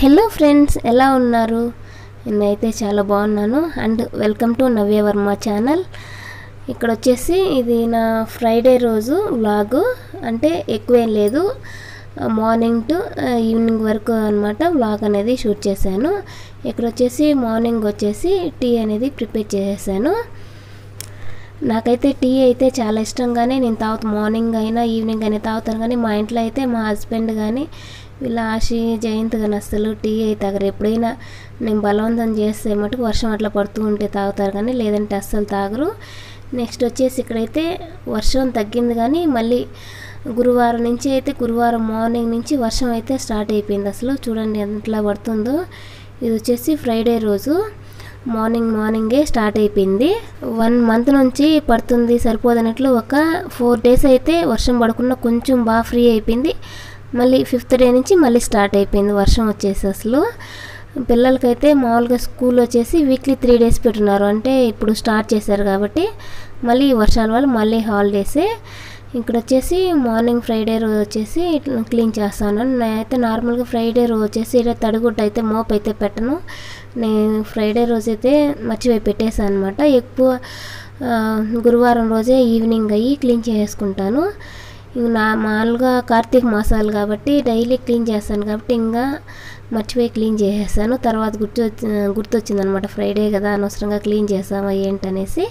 hello friends ఎలా ఉన్నారు నేనైతే చాలా బాగున్నాను and welcome to Navya Varma channel ఇక్కడ వచ్చేసి ఇది నా ఫ్రైడే రోజు వ్లాగు అంటే ఎక్కువేం లేదు మార్నింగ్ టు ఈవినింగ్ వరకు అనమాట వ్లాగ్ అనేది షూట్ చేశాను ఇక్కడ వచ్చేసి మార్నింగ్ వచ్చేసి టీ అనేది ప్రిపేర్ చేసేసాను నాకైతే టీ అయితే చాలా ఇష్టంగానే నేను తాగుతాను మార్నింగ్ అయినా ఈవినింగ్ అయినా తాగుతాను కానీ మా ఇంట్లో అయితే మా హస్బెండ్ కానీ వీళ్ళ ఆశి జయంత్ కానీ అసలు టీ అయితే తాగరు ఎప్పుడైనా నేను బలవంతం చేస్తే మటుకు వర్షం అట్లా పడుతూ ఉంటే తాగుతారు కానీ లేదంటే అస్సలు తాగరు నెక్స్ట్ వచ్చేసి ఇక్కడైతే వర్షం తగ్గింది కానీ మళ్ళీ గురువారం నుంచి అయితే గురువారం మార్నింగ్ నుంచి వర్షం అయితే స్టార్ట్ అయిపోయింది అసలు చూడండి ఎంతలా పడుతుందో ఇది వచ్చేసి ఫ్రైడే రోజు మార్నింగ్ మార్నింగే స్టార్ట్ అయిపోయింది వన్ మంత్ నుంచి పడుతుంది సరిపోదన్నట్లు ఒక ఫోర్ డేస్ అయితే వర్షం పడకుండా కొంచెం బాగా ఫ్రీ అయిపోయింది మళ్ళీ ఫిఫ్త్ డే నుంచి మళ్ళీ స్టార్ట్ అయిపోయింది వర్షం వచ్చేసి అసలు పిల్లలకైతే మామూలుగా స్కూల్ వచ్చేసి వీక్లీ త్రీ డేస్ పెట్టున్నారు అంటే ఇప్పుడు స్టార్ట్ చేశారు కాబట్టి మళ్ళీ వర్షాల వల్ల మళ్ళీ హాలిడేసే ఇక్కడ వచ్చేసి మార్నింగ్ ఫ్రైడే రోజు వచ్చేసి ఇట్లా క్లీన్ చేస్తాను నేనైతే నార్మల్గా ఫ్రైడే రోజు వచ్చేసి ఇలా తడిగుడ్డ అయితే మోప్ అయితే పెట్టను నేను ఫ్రైడే రోజు అయితే మర్చిపోయి పెట్టేసాను అనమాట ఎక్కువ గురువారం రోజే ఈవినింగ్ అయ్యి క్లీన్ చేసుకుంటాను నా మామూలుగా కార్తీక మాసాలు కాబట్టి డైలీ క్లీన్ చేస్తాను కాబట్టి ఇంకా మర్చిపోయి క్లీన్ చేసేసాను తర్వాత గుర్తు గుర్తొచ్చింది అనమాట ఫ్రైడే కదా అనవసరంగా క్లీన్ చేసామా ఏంటనేసి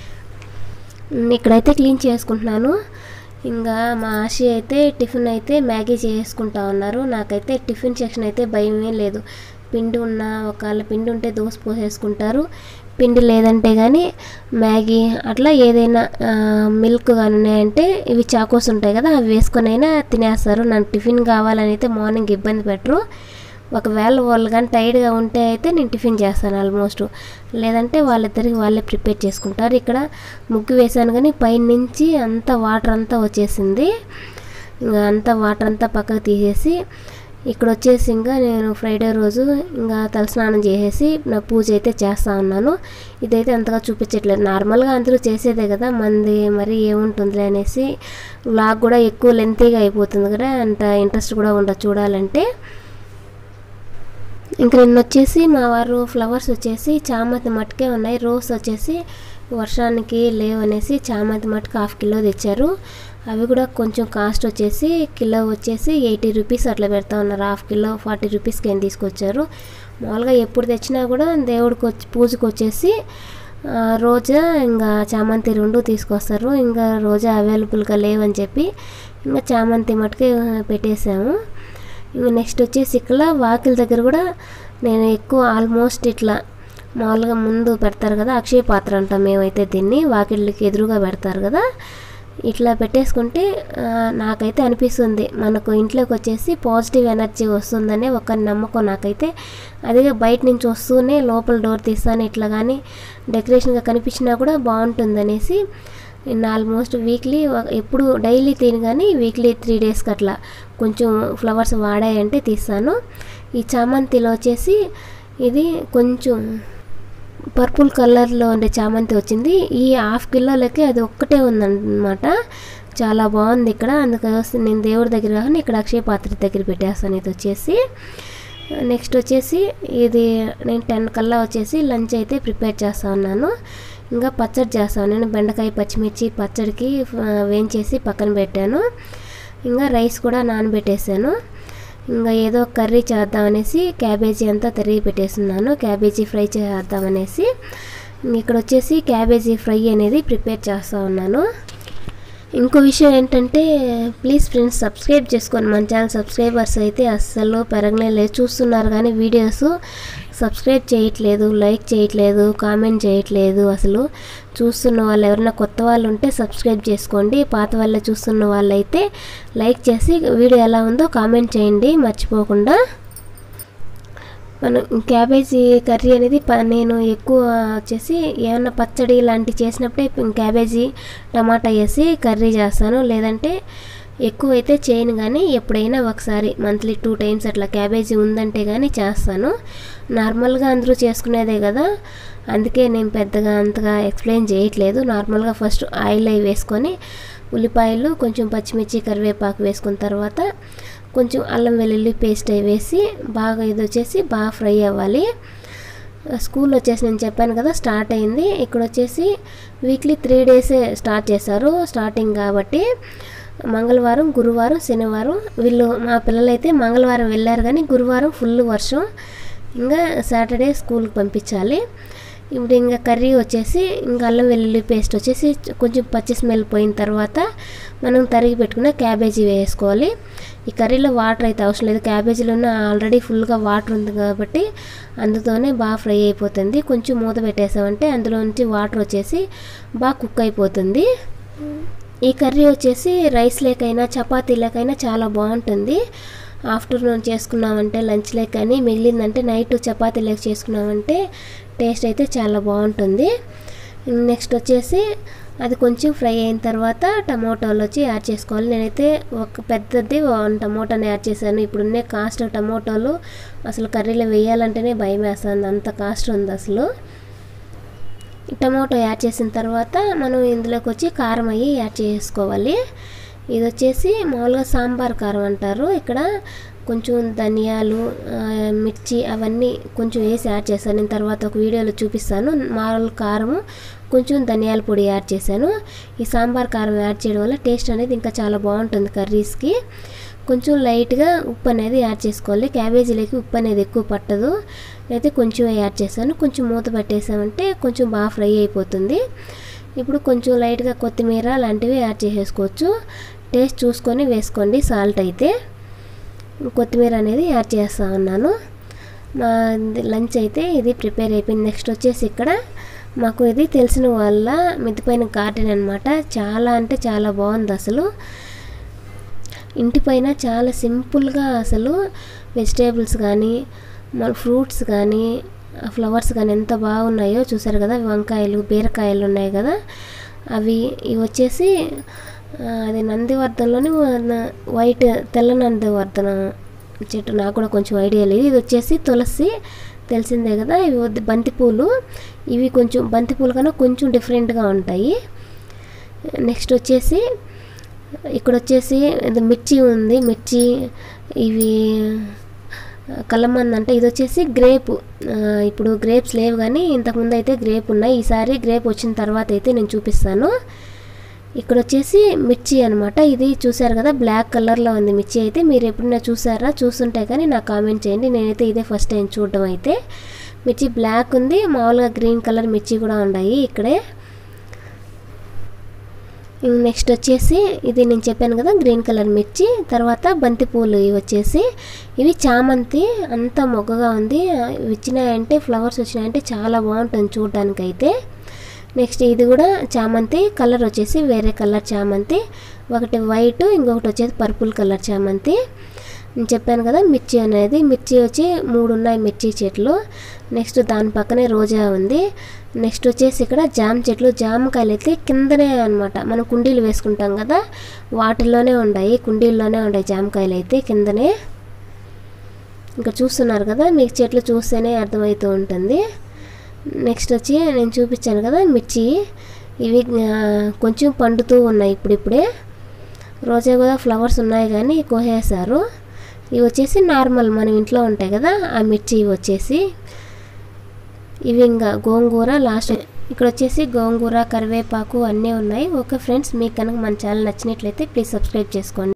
ఇక్కడైతే క్లీన్ చేసుకుంటున్నాను ఇంకా మా ఆశి అయితే టిఫిన్ అయితే మ్యాగీ చేసుకుంటా ఉన్నారు నాకైతే టిఫిన్ సెక్షన్ అయితే భయమే లేదు పిండి ఉన్న ఒకవేళ పిండి ఉంటే దోశ పోసేసుకుంటారు పిండి లేదంటే కానీ మ్యాగీ అట్లా ఏదైనా మిల్క్ కానీ ఉన్నాయంటే ఇవి చాకోస్ ఉంటాయి కదా అవి వేసుకొని అయినా తినేస్తారు నాకు టిఫిన్ కావాలని అయితే మార్నింగ్ ఇబ్బంది పెట్టరు ఒకవేళ వాళ్ళు కానీ టైర్డ్గా ఉంటే అయితే నేను టిఫిన్ చేస్తాను ఆల్మోస్ట్ లేదంటే వాళ్ళిద్దరికి వాళ్ళే ప్రిపేర్ చేసుకుంటారు ఇక్కడ ముగ్గు వేసాను కానీ పైనుంచి అంతా వాటర్ అంతా వచ్చేసింది ఇంకా అంతా వాటర్ అంతా పక్కకు తీసేసి ఇక్కడ వచ్చేసి ఇంకా నేను ఫ్రైడే రోజు ఇంకా తలస్నానం చేసేసి నా పూజ అయితే చేస్తూ ఉన్నాను ఇదైతే అంతగా చూపించట్లేదు నార్మల్గా అందరూ చేసేదే కదా మంది మరి ఏముంటుందిలే అనేసి వ్లాగ్ కూడా ఎక్కువ లెంతీగా అయిపోతుంది కదా అంత ఇంట్రెస్ట్ కూడా ఉండదు చూడాలంటే ఇంక నిన్న వచ్చేసి మా వారు ఫ్లవర్స్ వచ్చేసి చామంతి మట్టుకే ఉన్నాయి రోస్ వచ్చేసి వర్షానికి లేవనేసి చామంతి మట్టుకు హాఫ్ కిలో తెచ్చారు అవి కూడా కొంచెం కాస్ట్ వచ్చేసి కిలో వచ్చేసి ఎయిటీ రూపీస్ అట్లా పెడతా ఉన్నారు హాఫ్ కిలో ఫార్టీ రూపీస్కి ఏం తీసుకొచ్చారు మామూలుగా ఎప్పుడు తెచ్చినా కూడా దేవుడికి వచ్చి పూజకు వచ్చేసి రోజా ఇంకా చామంతి రెండు తీసుకొస్తారు ఇంకా రోజా అవైలబుల్గా లేవని చెప్పి ఇంకా చామంతి మట్టుకే పెట్టేసాము ఇంకా నెక్స్ట్ వచ్చేసి ఇక్కడ వాకిల దగ్గర కూడా నేను ఎక్కువ ఆల్మోస్ట్ ఇట్లా మామూలుగా ముందు పెడతారు కదా అక్షయ పాత్ర అంటాం మేమైతే దీన్ని వాకిళ్ళకి ఎదురుగా పెడతారు కదా ఇట్లా పెట్టేసుకుంటే నాకైతే అనిపిస్తుంది మనకు ఇంట్లోకి వచ్చేసి పాజిటివ్ ఎనర్జీ వస్తుందనే ఒక నమ్మకం నాకైతే అదే బయట నుంచి వస్తూనే లోపల డోర్ తీస్తాను ఇట్లా కానీ డెకరేషన్గా కనిపించినా కూడా బాగుంటుందనేసి నేను ఆల్మోస్ట్ వీక్లీ ఎప్పుడు డైలీ తిని కానీ వీక్లీ త్రీ డేస్కి అట్లా కొంచెం ఫ్లవర్స్ వాడాయంటే తీస్తాను ఈ చామంతిలో వచ్చేసి ఇది కొంచెం పర్పుల్ కలర్లో ఉండే చామంతి వచ్చింది ఈ హాఫ్ కిలోలకి అది ఒక్కటే ఉందన్నమాట చాలా బాగుంది ఇక్కడ అందుకోసం నేను దేవుడి దగ్గర కానీ ఇక్కడ అక్షయ పాత్ర దగ్గర పెట్టేస్తాను ఇది వచ్చేసి నెక్స్ట్ వచ్చేసి ఇది నేను టెన్ కల్లా వచ్చేసి లంచ్ అయితే ప్రిపేర్ చేస్తా ఉన్నాను ఇంకా పచ్చడి చేస్తాను నేను బెండకాయ పచ్చిమిర్చి పచ్చడికి వేయించేసి పక్కన పెట్టాను ఇంకా రైస్ కూడా నానబెట్టేసాను ఇంకా ఏదో కర్రీ చేద్దామనేసి క్యాబేజీ అంతా తరిగి పెట్టేస్తున్నాను క్యాబేజీ ఫ్రై చేద్దామనేసి ఇక్కడ వచ్చేసి క్యాబేజీ ఫ్రై అనేది ప్రిపేర్ చేస్తూ ఉన్నాను ఇంకో విషయం ఏంటంటే ప్లీజ్ ఫ్రెండ్స్ సబ్స్క్రైబ్ చేసుకోండి మన ఛానల్ సబ్స్క్రైబర్స్ అయితే అస్సలు పెరగలేదు చూస్తున్నారు కానీ వీడియోస్ సబ్స్క్రైబ్ చేయట్లేదు లైక్ చేయట్లేదు కామెంట్ చేయట్లేదు అసలు చూస్తున్న వాళ్ళు ఎవరైనా కొత్త వాళ్ళు ఉంటే సబ్స్క్రైబ్ చేసుకోండి పాత వాళ్ళే చూస్తున్న వాళ్ళైతే లైక్ చేసి వీడియో ఎలా ఉందో కామెంట్ చేయండి మర్చిపోకుండా మనం క్యాబేజీ కర్రీ అనేది నేను ఎక్కువ వచ్చేసి ఏమన్నా పచ్చడి ఇలాంటివి చేసినప్పుడే క్యాబేజీ టమాటా వేసి కర్రీ చేస్తాను లేదంటే ఎక్కువైతే చేయను కానీ ఎప్పుడైనా ఒకసారి మంత్లీ టూ టైమ్స్ అట్లా క్యాబేజీ ఉందంటే కానీ చేస్తాను నార్మల్గా అందరూ చేసుకునేదే కదా అందుకే నేను పెద్దగా అంతగా ఎక్స్ప్లెయిన్ చేయట్లేదు నార్మల్గా ఫస్ట్ ఆయిల్ అవి వేసుకొని ఉల్లిపాయలు కొంచెం పచ్చిమిర్చి కరివేపాకు వేసుకున్న తర్వాత కొంచెం అల్లం వెల్లుల్లి పేస్ట్ అవి వేసి బాగా ఇది వచ్చేసి బాగా ఫ్రై అవ్వాలి స్కూల్ వచ్చేసి నేను చెప్పాను కదా స్టార్ట్ అయింది ఇక్కడ వచ్చేసి వీక్లీ త్రీ డేసే స్టార్ట్ చేశారు స్టార్టింగ్ కాబట్టి మంగళవారం గురువారం శనివారం వీళ్ళు మా పిల్లలైతే మంగళవారం వెళ్ళారు కానీ గురువారం ఫుల్ వర్షం ఇంకా సాటర్డే స్కూల్కి పంపించాలి ఇప్పుడు ఇంకా కర్రీ వచ్చేసి ఇంకా అల్లం వెల్లుల్లి పేస్ట్ వచ్చేసి కొంచెం పచ్చి స్మెల్ పోయిన తర్వాత మనం తరిగి పెట్టుకున్న క్యాబేజీ వేసుకోవాలి ఈ కర్రీలో వాటర్ అయితే అవసరం లేదు క్యాబేజీలోనే ఆల్రెడీ ఫుల్గా వాటర్ ఉంది కాబట్టి అందుతోనే బాగా ఫ్రై అయిపోతుంది కొంచెం మూత పెట్టేసామంటే అందులో నుంచి వాటర్ వచ్చేసి బాగా కుక్ అయిపోతుంది ఈ కర్రీ వచ్చేసి రైస్ లేకైనా చపాతీ లేకైనా చాలా బాగుంటుంది ఆఫ్టర్నూన్ చేసుకున్నామంటే లంచ్ లేక కానీ మిగిలిందంటే నైట్ చపాతీ లేక చేసుకున్నామంటే టేస్ట్ అయితే చాలా బాగుంటుంది నెక్స్ట్ వచ్చేసి అది కొంచెం ఫ్రై అయిన తర్వాత టమోటాలు వచ్చి యాడ్ చేసుకోవాలి నేనైతే ఒక పెద్దది వన్ టమోటాని యాడ్ చేశాను ఇప్పుడున్నే కాస్ట్ టమోటాలు అసలు కర్రీలో వేయాలంటేనే భయం వేస్తుంది అంత కాస్ట్ ఉంది అసలు టమాటో యాడ్ చేసిన తర్వాత మనం ఇందులోకి వచ్చి కారం అయ్యి యాడ్ చేసుకోవాలి ఇది వచ్చేసి మామూలుగా సాంబార్ కారం అంటారు ఇక్కడ కొంచెం ధనియాలు ఆ, మిర్చి అవన్నీ కొంచెం వేసి యాడ్ చేశాను నేను తర్వాత ఒక వీడియోలో చూపిస్తాను మామూలు కారము కొంచెం ధనియాల పొడి యాడ్ చేశాను ఈ సాంబార్ కారం యాడ్ చేయడం వల్ల టేస్ట్ అనేది ఇంకా చాలా బాగుంటుంది కర్రీస్కి కొంచెం లైట్గా ఉప్పు అనేది యాడ్ చేసుకోవాలి క్యాబేజీలకి ఉప్పు అనేది ఎక్కువ పట్టదు అయితే కొంచెం యాడ్ చేశాను కొంచెం మూత పెట్టేసామంటే కొంచెం బాగా ఫ్రై అయిపోతుంది ఇప్పుడు కొంచెం లైట్గా కొత్తిమీర లాంటివి యాడ్ చేసేసుకోవచ్చు టేస్ట్ చూసుకొని వేసుకోండి సాల్ట్ అయితే కొత్తిమీర అనేది యాడ్ చేస్తూ ఉన్నాను మా లంచ్ అయితే ఇది ప్రిపేర్ అయిపోయింది నెక్స్ట్ వచ్చేసి ఇక్కడ మాకు ఇది తెలిసిన వాళ్ళ మిద్దిపైన గార్డెన్ అనమాట చాలా అంటే చాలా బాగుంది అసలు ఇంటిపైన చాలా సింపుల్గా అసలు వెజిటేబుల్స్ కానీ మన ఫ్రూట్స్ కానీ ఫ్లవర్స్ కానీ ఎంత బాగున్నాయో చూసారు కదా వంకాయలు బీరకాయలు ఉన్నాయి కదా అవి ఇవి వచ్చేసి ఆ, అది నందివర్ధన్లోని వైట్ తెల్ల నందివర్ధనం చెట్టు నాకు కూడా కొంచెం ఐడియా లేదు ఇది వచ్చేసి తులసి తెలిసిందే కదా ఇవి వద్ద- బంతిపూలు ఇవి కొంచెం బంతిపూలు కన్నా కొంచెం డిఫరెంట్గా ఉంటాయి నెక్స్ట్ వచ్చేసి ఇక్కడ వచ్చేసి ఇది మిర్చి ఉంది మిర్చి ఇవి కలమంద అంటే ఇది వచ్చేసి గ్రేప్ ఆ, ఇప్పుడు గ్రేప్స్ లేవు కానీ ఇంతకుముందు అయితే గ్రేప్ ఉన్నాయి ఈసారి గ్రేప్ వచ్చిన తర్వాత అయితే నేను చూపిస్తాను ఇక్కడ వచ్చేసి మిర్చి అనమాట ఇది చూసారు కదా బ్లాక్ కలర్లో ఉంది మిర్చి అయితే మీరు ఎప్పుడైనా చూసారా చూస్తుంటే కానీ నాకు కామెంట్ చేయండి నేనైతే ఇదే ఫస్ట్ టైం చూడడం అయితే మిర్చి బ్లాక్ ఉంది మామూలుగా గ్రీన్ కలర్ మిర్చి కూడా ఉన్నాయి ఇక్కడే నెక్స్ట్ వచ్చేసి ఇది నేను చెప్పాను కదా గ్రీన్ కలర్ మిర్చి తర్వాత బంతిపూలు ఇవి వచ్చేసి ఇవి చామంతి అంత మొగ్గగా ఉంది ఇవి వచ్చినాయంటే ఫ్లవర్స్ వచ్చినాయంటే చాలా బాగుంటుంది చూడడానికైతే నెక్స్ట్ ఇది కూడా చామంతి కలర్ వచ్చేసి వేరే కలర్ చామంతి ఒకటి వైట్ ఇంకొకటి వచ్చేసి పర్పుల్ కలర్ చామంతి నేను చెప్పాను కదా మిర్చి అనేది మిర్చి వచ్చి మూడు ఉన్నాయి మిర్చి చెట్లు నెక్స్ట్ దాని పక్కనే రోజా ఉంది నెక్స్ట్ వచ్చేసి ఇక్కడ జామ చెట్లు జామకాయలు అయితే కిందనే అనమాట మనం కుండీలు వేసుకుంటాం కదా వాటిల్లోనే ఉన్నాయి కుండీల్లోనే ఉన్నాయి జామకాయలు అయితే కిందనే ఇంకా చూస్తున్నారు కదా మీకు చెట్లు చూస్తేనే అర్థమవుతూ ఉంటుంది నెక్స్ట్ వచ్చి నేను చూపించాను కదా మిర్చి ఇవి ఆ, కొంచెం పండుతూ ఉన్నాయి ఇప్పుడిప్పుడే రోజా కూడా ఫ్లవర్స్ ఉన్నాయి కానీ కోసేసారు ఇవి వచ్చేసి నార్మల్ మనం ఇంట్లో ఉంటాయి కదా ఆ మిర్చి ఇవి వచ్చేసి ఇవి ఇంకా గోంగూర లాస్ట్ ఇక్కడ వచ్చేసి గోంగూర కరివేపాకు అన్నీ ఉన్నాయి ఓకే ఫ్రెండ్స్ మీకు కనుక మన ఛానల్ నచ్చినట్లయితే ప్లీజ్ సబ్స్క్రైబ్ చేసుకోండి